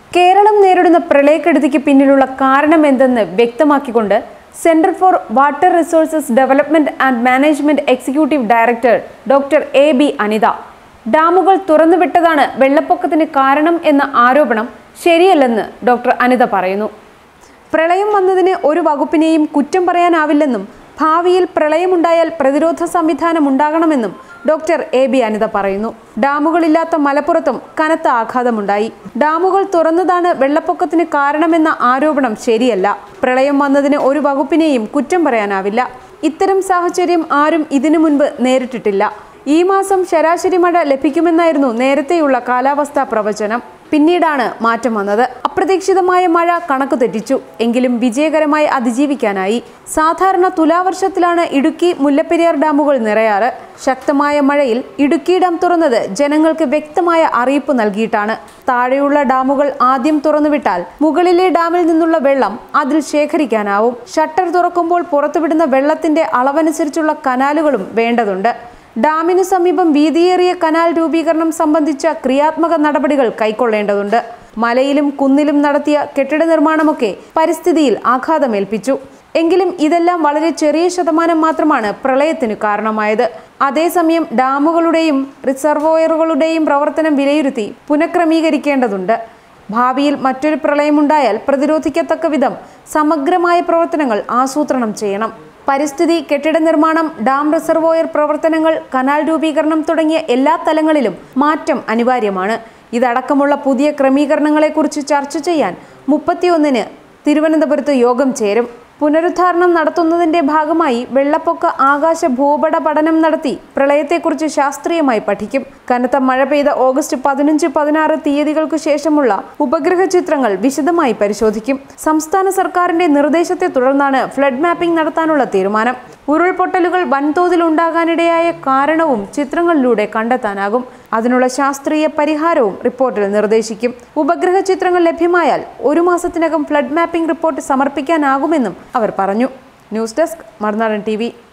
കേരളം നേരിടുന്ന പ്രളയക്കെടുതിക്ക് പിന്നിലുള്ള കാരണം എന്തെന്ന് വ്യക്തമാക്കിക്കൊണ്ട് centre for water resources development and management executive director doctor A B Anitha ഡാമുകൾ തുറന്നുവിട്ടതാണ് വെള്ളപ്പൊക്കത്തിന് കാരണം എന്ന ആരോപണം ശരിയല്ലെന്ന് ഡോക്ടർ അനിത പറയുന്നു പ്രളയം വന്നതിന് ഒരു വകുപ്പിനെയും കുറ്റം പറയാനാവില്ലെന്നും ഭാവിയിൽ പ്രളയമുണ്ടായാൽ പ്രതിരോധ സംവിധാനം ഉണ്ടാകണമെന്നും ഡോക്ടർ എ ബി അനിത പറയുന്നു ഡാമുകളില്ലാത്ത മലപ്പുറത്തും കനത്ത ആഘാതമുണ്ടായി ഡാമുകൾ തുറന്നതാണ് വെള്ളപ്പൊക്കത്തിന് കാരണമെന്ന ആരോപണം ശരിയല്ല പ്രളയം വന്നതിന് ഒരു വകുപ്പിനെയും കുറ്റം പറയാനാവില്ല ഇത്തരം സാഹചര്യം ആരും ഇതിനു മുൻപ് നേരിട്ടിട്ടില്ല ഈ മാസം ശരാശരി മഴ ലഭിക്കുമെന്നായിരുന്നു നേരത്തെയുള്ള കാലാവസ്ഥാ പ്രവചനം പിന്നീടാണ് മാറ്റം വന്നത് അപ്രതീക്ഷിതമായ മഴ കണക്ക് തെറ്റിച്ചു എങ്കിലും വിജയകരമായി അതിജീവിക്കാനായി സാധാരണ തുലാവർഷത്തിലാണ് ഇടുക്കി മുല്ലപ്പെരിയാർ ഡാമുകൾ നിറയാറ് ശക്തമായ മഴയിൽ ഇടുക്കി ഡാം തുറന്നത് ജനങ്ങൾക്ക് വ്യക്തമായ അറിയിപ്പ് നൽകിയിട്ടാണ് താഴെയുള്ള ഡാമുകൾ ആദ്യം തുറന്നുവിട്ടാൽ മുകളിലെ ഡാമിൽ നിന്നുള്ള വെള്ളം അതിൽ ശേഖരിക്കാനാവും ഷട്ടർ തുറക്കുമ്പോൾ പുറത്തുവിടുന്ന വെള്ളത്തിന്റെ അളവനുസരിച്ചുള്ള കനാലുകളും വേണ്ടതുണ്ട് ഡാമിനു സമീപം വീതിയേറിയ കനാൽ രൂപീകരണം സംബന്ധിച്ച ക്രിയാത്മക നടപടികൾ കൈക്കൊള്ളേണ്ടതുണ്ട് മലയിലും കുന്നിലും നടത്തിയ കെട്ടിട നിർമ്മാണമൊക്കെ പരിസ്ഥിതിയിൽ ആഘാതമേൽപ്പിച്ചു എങ്കിലും ഇതെല്ലാം വളരെ ചെറിയ ശതമാനം മാത്രമാണ് പ്രളയത്തിന് കാരണമായത് അതേസമയം ഡാമുകളുടെയും റിസർവോയറുകളുടെയും പ്രവർത്തനം വിലയിരുത്തി പുനഃക്രമീകരിക്കേണ്ടതുണ്ട് ഭാവിയിൽ മറ്റൊരു പ്രളയമുണ്ടായാൽ പ്രതിരോധിക്കത്തക്ക വിധം സമഗ്രമായ പ്രവർത്തനങ്ങൾ ആസൂത്രണം ചെയ്യണം പരിസ്ഥിതി കെട്ടിട നിർമ്മാണം ഡാം റിസർവോയർ പ്രവർത്തനങ്ങൾ കനാൽ രൂപീകരണം തുടങ്ങിയ എല്ലാ തലങ്ങളിലും മാറ്റം അനിവാര്യമാണ് ഇതടക്കമുള്ള പുതിയ ക്രമീകരണങ്ങളെക്കുറിച്ച് ചർച്ച ചെയ്യാൻ മുപ്പത്തിയൊന്നിന് തിരുവനന്തപുരത്ത് യോഗം ചേരും പുനരുദ്ധാരണം നടത്തുന്നതിന്റെ ഭാഗമായി വെള്ളപ്പൊക്ക ആകാശ ഭൂപട പഠനം നടത്തി പ്രളയത്തെക്കുറിച്ച് ശാസ്ത്രീയമായി പഠിക്കും കനത്ത മഴ പെയ്ത ഓഗസ്റ്റ് പതിനഞ്ച് പതിനാറ് തീയതികൾക്കു ശേഷമുള്ള ഉപഗ്രഹ ചിത്രങ്ങൾ വിശദമായി പരിശോധിക്കും സംസ്ഥാന സർക്കാരിന്റെ നിർദ്ദേശത്തെ തുടർന്നാണ് ഫ്ലഡ് മാപ്പിംഗ് നടത്താനുള്ള തീരുമാനം ഉരുൾപൊട്ടലുകൾ വൻതോതിൽ ഉണ്ടാകാനിടയായ കാരണവും ചിത്രങ്ങളിലൂടെ കണ്ടെത്താനാകും അതിനുള്ള ശാസ്ത്രീയ പരിഹാരവും റിപ്പോർട്ടിൽ നിർദ്ദേശിക്കും ഉപഗ്രഹ ചിത്രങ്ങൾ ലഭ്യമായാൽ ഒരു മാസത്തിനകം ഫ്ലഡ് മാപ്പിംഗ് റിപ്പോർട്ട് സമർപ്പിക്കാനാകുമെന്നും അവർ പറഞ്ഞു ന്യൂസ് ഡെസ്ക് മറുനാടൻ ടി